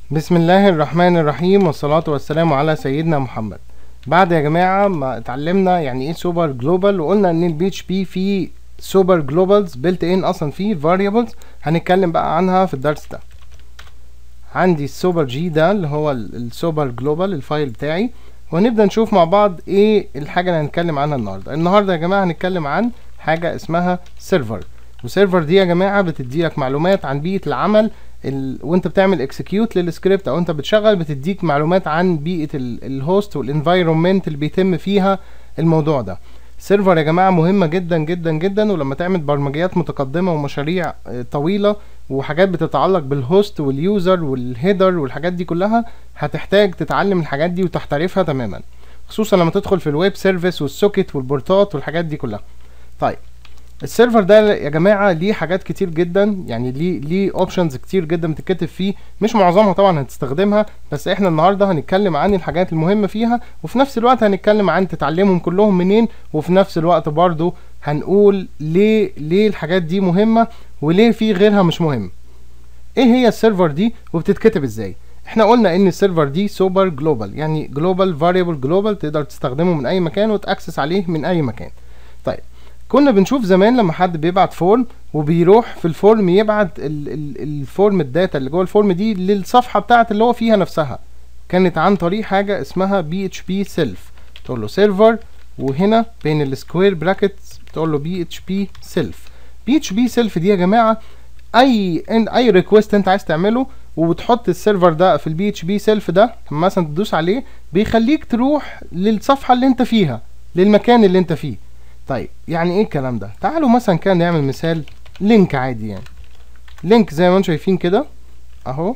بسم الله الرحمن الرحيم والصلاة والسلام على سيدنا محمد بعد يا جماعة ما اتعلمنا يعني ايه سوبر جلوبال وقلنا ان البي اتش بي فيه سوبر جلوبالز بيلت ان اصلا فيه فاريبلز هنتكلم بقى عنها في الدرس ده عندي السوبر جي ده اللي هو السوبر جلوبال الفايل بتاعي وهنبدأ نشوف مع بعض ايه الحاجة اللي هنتكلم عنها النهاردة النهاردة يا جماعة هنتكلم عن حاجة اسمها سيرفر وسيرفر دي يا جماعة بتديلك معلومات عن بيئة العمل ال... وانت بتعمل اكسكيوت للسكريبت او انت بتشغل بتديك معلومات عن بيئة ال... الهوست والانفايرومنت اللي بيتم فيها الموضوع ده سيرفر يا جماعة مهمة جدا جدا جدا ولما تعمل برمجيات متقدمة ومشاريع طويلة وحاجات بتتعلق بالهوست واليوزر والهيدر والحاجات دي كلها هتحتاج تتعلم الحاجات دي وتحترفها تماما خصوصا لما تدخل في الويب سيرفيس والسوكت والبورتات والحاجات دي كلها طيب السيرفر ده يا جماعه ليه حاجات كتير جدا يعني ليه ليه اوبشنز كتير جدا بتتكتب فيه مش معظمها طبعا هتستخدمها بس احنا النهارده هنتكلم عن الحاجات المهمه فيها وفي نفس الوقت هنتكلم عن تتعلمهم كلهم منين وفي نفس الوقت برضو هنقول ليه ليه الحاجات دي مهمه وليه في غيرها مش مهم ايه هي السيرفر دي وبتتكتب ازاي احنا قلنا ان السيرفر دي سوبر جلوبال يعني جلوبال فاريبل جلوبال تقدر تستخدمه من اي مكان وتاكسس عليه من اي مكان طيب كنا بنشوف زمان لما حد بيبعت فورم وبيروح في الفورم يبعت ال ال الفورم الداتا اللي جوه الفورم دي للصفحه بتاعه اللي هو فيها نفسها كانت عن طريق حاجه اسمها بي اتش بي سيلف تقول له سيرفر وهنا بين السكوير براكتس بتقول له بي اتش بي سيلف بي اتش بي سيلف دي يا جماعه اي اي ريكوست انت عايز تعمله وبتحط السيرفر ده في البي اتش بي سيلف ده لما مثلا تدوس عليه بيخليك تروح للصفحه اللي انت فيها للمكان اللي انت فيه طيب يعني ايه الكلام ده تعالوا مثلا كان نعمل مثال لينك عادي يعني لينك زي ما انتم شايفين كده اهو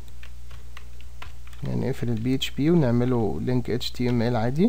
يعني نقفل البي اتش بي ونعمله لينك اتش تي ام ال عادي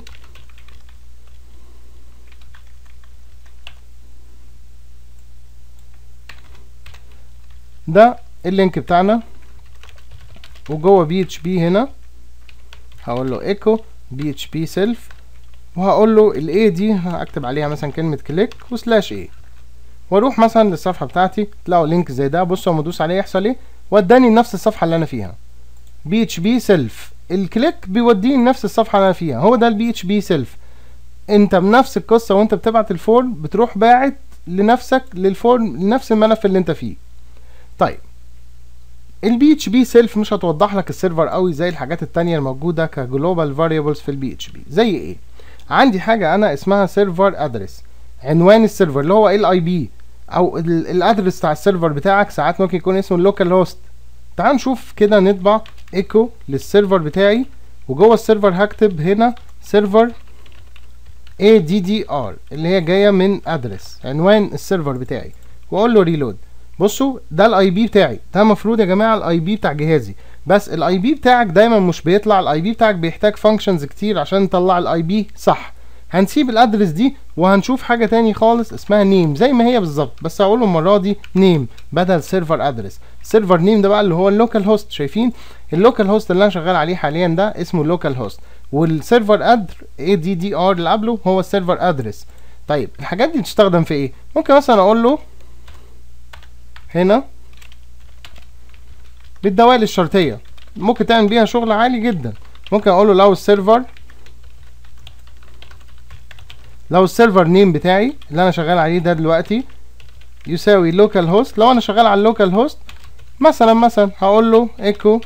ده اللينك بتاعنا وجوه بي اتش بي هنا هقول له ايكو بي اتش بي سيلف وهقول له الاي دي هكتب عليها مثلا كلمه كليك وسلاش ايه واروح مثلا للصفحه بتاعتي تلاقوا لينك زي ده بصوا لما ادوس عليه يحصل ايه وداني لنفس الصفحه اللي انا فيها بي اتش بي سيلف الكليك بيوديني لنفس الصفحه اللي انا فيها هو ده البي اتش بي سيلف انت بنفس القصه وانت بتبعت الفورم بتروح باعت لنفسك للفورم لنفس الملف اللي انت فيه طيب البي اتش بي سيلف مش هتوضح لك السيرفر قوي زي الحاجات التانية الموجوده كجلوبال فاريبلز في البي اتش بي زي ايه عندي حاجه انا اسمها سيرفر ادرس عنوان السيرفر اللي هو ال اي بي او الادرس بتاع السيرفر بتاعك ساعات ممكن يكون اسمه اللوكال هوست تعال نشوف كده نطبع ايكو للسيرفر بتاعي وجوه السيرفر هكتب هنا سيرفر اي دي دي ار اللي هي جايه من ادرس عنوان السيرفر بتاعي واقول له ريلود بصوا ده الاي بي بتاعي ده المفروض يا جماعه الاي بي بتاع جهازي بس الاي بي بتاعك دايما مش بيطلع الاي بي بتاعك بيحتاج فانكشنز كتير عشان نطلع الاي بي صح هنسيب الادرس دي وهنشوف حاجه تاني خالص اسمها نيم زي ما هي بالظبط بس هقوله المره دي نيم بدل سيرفر ادرس سيرفر نيم ده بقى اللي هو اللوكال هوست شايفين اللوكال هوست اللي انا شغال عليه حاليا ده اسمه اللوكال هوست والسيرفر ادر اي دي دي ار اللي قبله هو السيرفر ادرس طيب الحاجات دي بتستخدم في ايه ممكن مثلا اقول له هنا بالدوال الشرطيه ممكن تعمل بيها شغل عالي جدا ممكن اقول له لو السيرفر لو السيرفر نيم بتاعي اللي انا شغال عليه ده دلوقتي يساوي لوكال هوست لو انا شغال على اللوكال هوست مثلا مثلا هقول له ايكو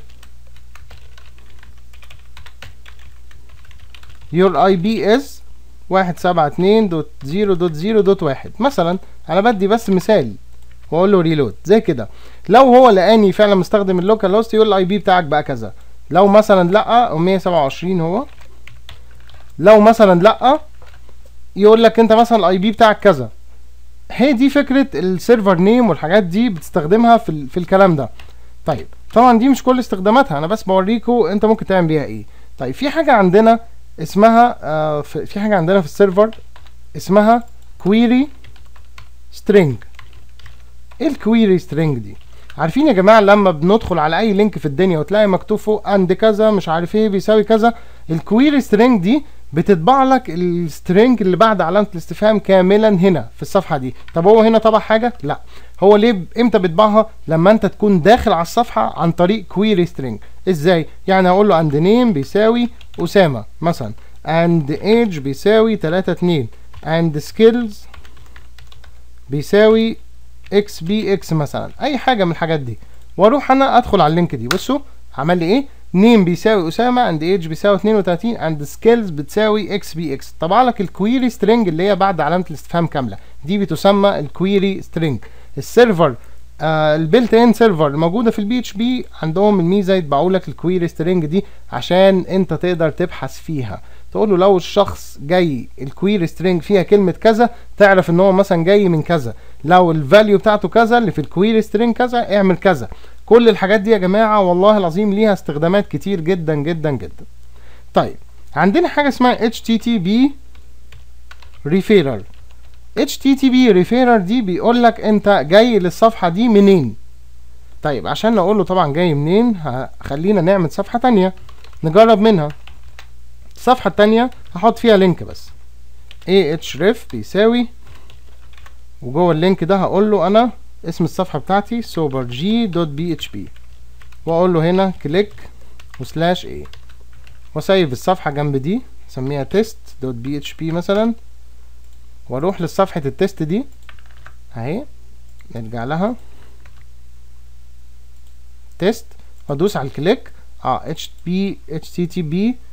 your IP is واحد سبعة اتنين دوت زيرو دوت زيرو دوت واحد مثلا انا بدي بس مثال واقول له ريلود زي كده لو هو لقاني فعلا مستخدم اللوكال هوست يقول الاي بي بتاعك بقى كذا لو مثلا لا 127 هو لو مثلا لا يقول لك انت مثلا الاي بي بتاعك كذا هي دي فكره السيرفر نيم والحاجات دي بتستخدمها في ال... في الكلام ده طيب طبعا دي مش كل استخداماتها انا بس بوريكم انت ممكن تعمل بيها ايه طيب في حاجه عندنا اسمها آه في حاجه عندنا في السيرفر اسمها كويري سترينج ايه الكويري سترينج دي عارفين يا جماعه لما بندخل على اي لينك في الدنيا وتلاقي مكتوب فوق اند كذا مش عارف ايه بيساوي كذا الكويري سترينج دي بتطبع لك السترينج اللي بعد علامه الاستفهام كاملا هنا في الصفحه دي طب هو هنا طبع حاجه لا هو ليه ب- امتى بيطبعها لما انت تكون داخل على الصفحه عن طريق كويري سترينج ازاي يعني هقول له اند نيم بيساوي اسامه مثلا اند ايج بيساوي 3 2 اند سكيلز بيساوي اكس بي اكس مثلا اي حاجه من الحاجات دي واروح انا ادخل على اللينك دي بصوا عمل لي ايه نيم بيساوي اسامه اند ايج بيساوي 32 اند سكيلز بتساوي اكس بي اكس طبع لك الكويري سترينج اللي هي بعد علامه الاستفهام كامله دي بتسمى الكويري سترينج السيرفر آه البيلت ان سيرفر الموجوده في البي اتش بي عندهم الميزه يطبعوا لك الكويري سترينج دي عشان انت تقدر تبحث فيها تقول له لو الشخص جاي الكويري سترينج فيها كلمه كذا تعرف ان هو مثلا جاي من كذا لو الفاليو بتاعته كذا اللي في الكويري سترينج كذا اعمل كذا كل الحاجات دي يا جماعه والله العظيم ليها استخدامات كتير جدا جدا جدا طيب عندنا حاجه اسمها HTTP referrer HTTP referrer دي بيقول لك انت جاي للصفحه دي منين طيب عشان نقول له طبعا جاي منين ه- خلينا نعمل صفحه تانية نجرب منها الصفحه التانية هحط فيها لينك بس ahref بيساوي وجوه اللينك ده هقول له انا اسم الصفحه بتاعتي soberg.php واقول له هنا كليك وسلاش ايه واسيب الصفحه جنب دي اسميها test.php مثلا واروح لصفحه التست دي اهي نرجع لها تيست وادوس على الكليك اه http http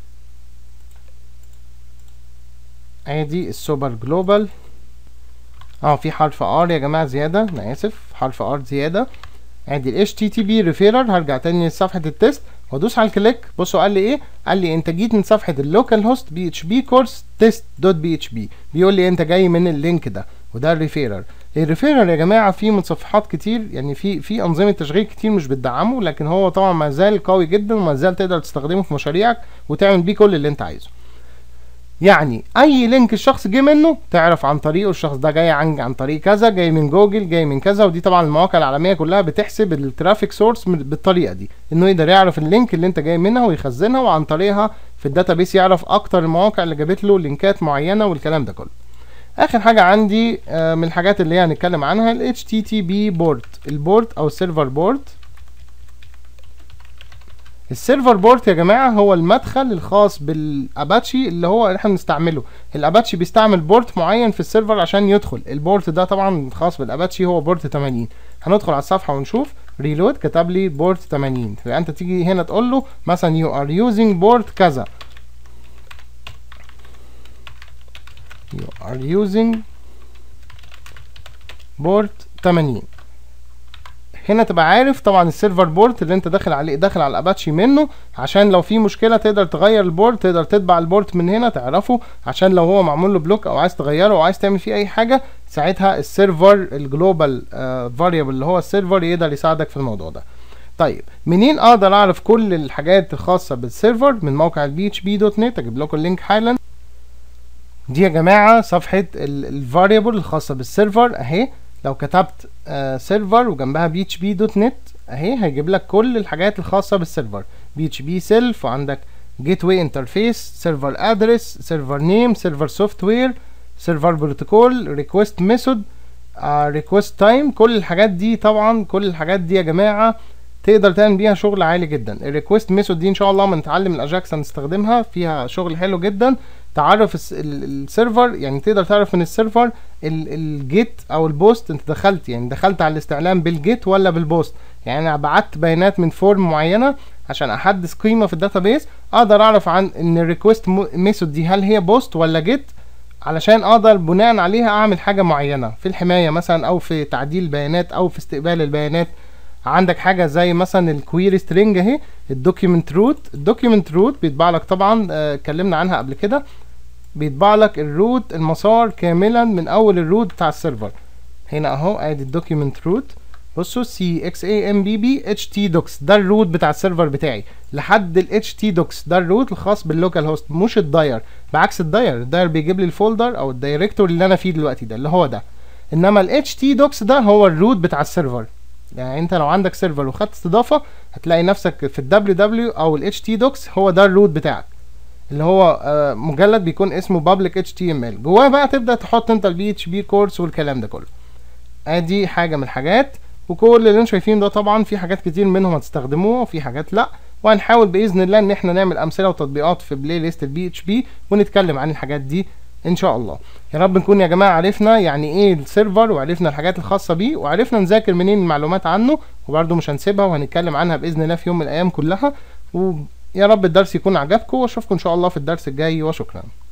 ادي السوبر جلوبال اه في حرف ار يا جماعه زياده انا اسف حرف ار زياده ادي ال HTTP ريفيرر هرجع تاني لصفحه التست وادوس على الكليك بصوا قال لي ايه قال لي انت جيت من صفحه اللوكال هوست بي اتش بي كورس تيست دوت بي اتش بي بيقول لي انت جاي من اللينك ده وده الريفيرر الريفيرر يا جماعه في متصفحات كتير يعني في في انظمه تشغيل كتير مش بتدعمه لكن هو طبعا ما زال قوي جدا وما زال تقدر تستخدمه في مشاريعك وتعمل بيه كل اللي انت عايزه يعني اي لينك الشخص جه منه تعرف عن طريقه الشخص ده جاي عن عن طريق كذا جاي من جوجل جاي من كذا ودي طبعا المواقع العالميه كلها بتحسب الترافيك سورس بالطريقه دي انه يقدر يعرف اللينك اللي انت جاي منها ويخزنها وعن طريقها في الداتابيس يعرف اكتر المواقع اللي جابت له لينكات معينه والكلام ده كله اخر حاجه عندي آه، من الحاجات اللي هي هنتكلم عنها ال HTTP بورت البورت او السيرفر بورت السيرفر بورت يا جماعه هو المدخل الخاص بالاباتشي اللي هو احنا بنستعمله الاباتشي بيستعمل بورت معين في السيرفر عشان يدخل البورت ده طبعا خاص بالاباتشي هو بورت 80 هندخل على الصفحه ونشوف ريلود كتب لي بورت 80 فانت تيجي هنا تقول له مثلا يو ار يوزنج بورت كذا you are using بورت 80 هنا تبقى عارف طبعا السيرفر بورت اللي انت داخل عليه داخل على الاباتشي منه عشان لو في مشكله تقدر تغير البورت تقدر تتبع البورت من هنا تعرفه عشان لو هو معمول له بلوك او عايز تغيره او عايز تعمل فيه اي حاجه ساعتها السيرفر الجلوبال فاريبل اللي هو السيرفر يقدر يساعدك في الموضوع ده طيب منين اقدر اعرف كل الحاجات الخاصه بالسيرفر من موقع البي اتش بي دوت نت اجيب لكم اللينك حالا دي يا جماعه صفحه الفاريبل الخاصه بالسيرفر اهي لو كتبت سيرفر وجنبها بي اتش بي دوت نت اهي هيجيب لك كل الحاجات الخاصه بالسيرفر بي اتش بي سيلف وعندك جيت واي انترفيس سيرفر ادرس سيرفر نيم سيرفر سوفت وير سيرفر بروتوكول ريكوست ميثود ريكوست تايم كل الحاجات دي طبعا كل الحاجات دي يا جماعه تقدر تعمل بيها شغل عالي جدا الريكوست ميثود دي ان شاء الله ما نتعلم الاجاكس هنستخدمها فيها شغل حلو جدا تعرف الس- ال- السيرفر يعني تقدر تعرف من السيرفر ال- الجيت او البوست انت دخلت يعني دخلت على الاستعلام بالجيت ولا بالبوست يعني انا بعت بيانات من فورم معينه عشان احدث قيمه في الداتابيس اقدر اعرف عن ان الريكوست ميثود دي هل هي بوست ولا جيت علشان اقدر بناء عليها اعمل حاجه معينه في الحمايه مثلا او في تعديل البيانات او في استقبال البيانات عندك حاجه زي مثلا الكويري سترينج اهي الدوكيومنت روت الدوكيومنت روت بيطبع لك طبعا آه، اتكلمنا عنها قبل كده بيطبع لك الروت المسار كاملا من اول الروت بتاع السيرفر هنا اهو ادي الدوكيومنت روت بصوا سي اكس اي ام بي بي اتش تي دوكس ده الروت بتاع السيرفر بتاعي لحد ال اتش تي دوكس ده الروت الخاص باللوكال هوست مش الداير بعكس الداير الداير بيجيب لي الفولدر او الدايركتور اللي انا فيه دلوقتي ده اللي هو ده انما ال اتش تي دوكس ده هو الروت بتاع السيرفر يعني انت لو عندك سيرفر وخدت استضافه هتلاقي نفسك في الدبليو دبليو او ال تي دوكس هو ده الروت بتاعك اللي هو آه، مجلد بيكون اسمه public html جواه بقى تبدا تحط انت البي اتش بي كورس والكلام ده كله ادي حاجه من الحاجات وكل اللي انتم شايفين ده طبعا في حاجات كتير منهم هتستخدموها وفي حاجات لا وهنحاول باذن الله ان احنا نعمل امثله وتطبيقات في بلاي ليست البي اتش بي ونتكلم عن الحاجات دي ان شاء الله يا رب نكون يا جماعه عرفنا يعني ايه السيرفر وعرفنا الحاجات الخاصه بيه وعرفنا نذاكر منين المعلومات عنه وبرده مش هنسيبها وهنتكلم عنها باذن الله في يوم من الايام كلها ويا رب الدرس يكون عجبكم واشوفكم ان شاء الله في الدرس الجاي وشكرا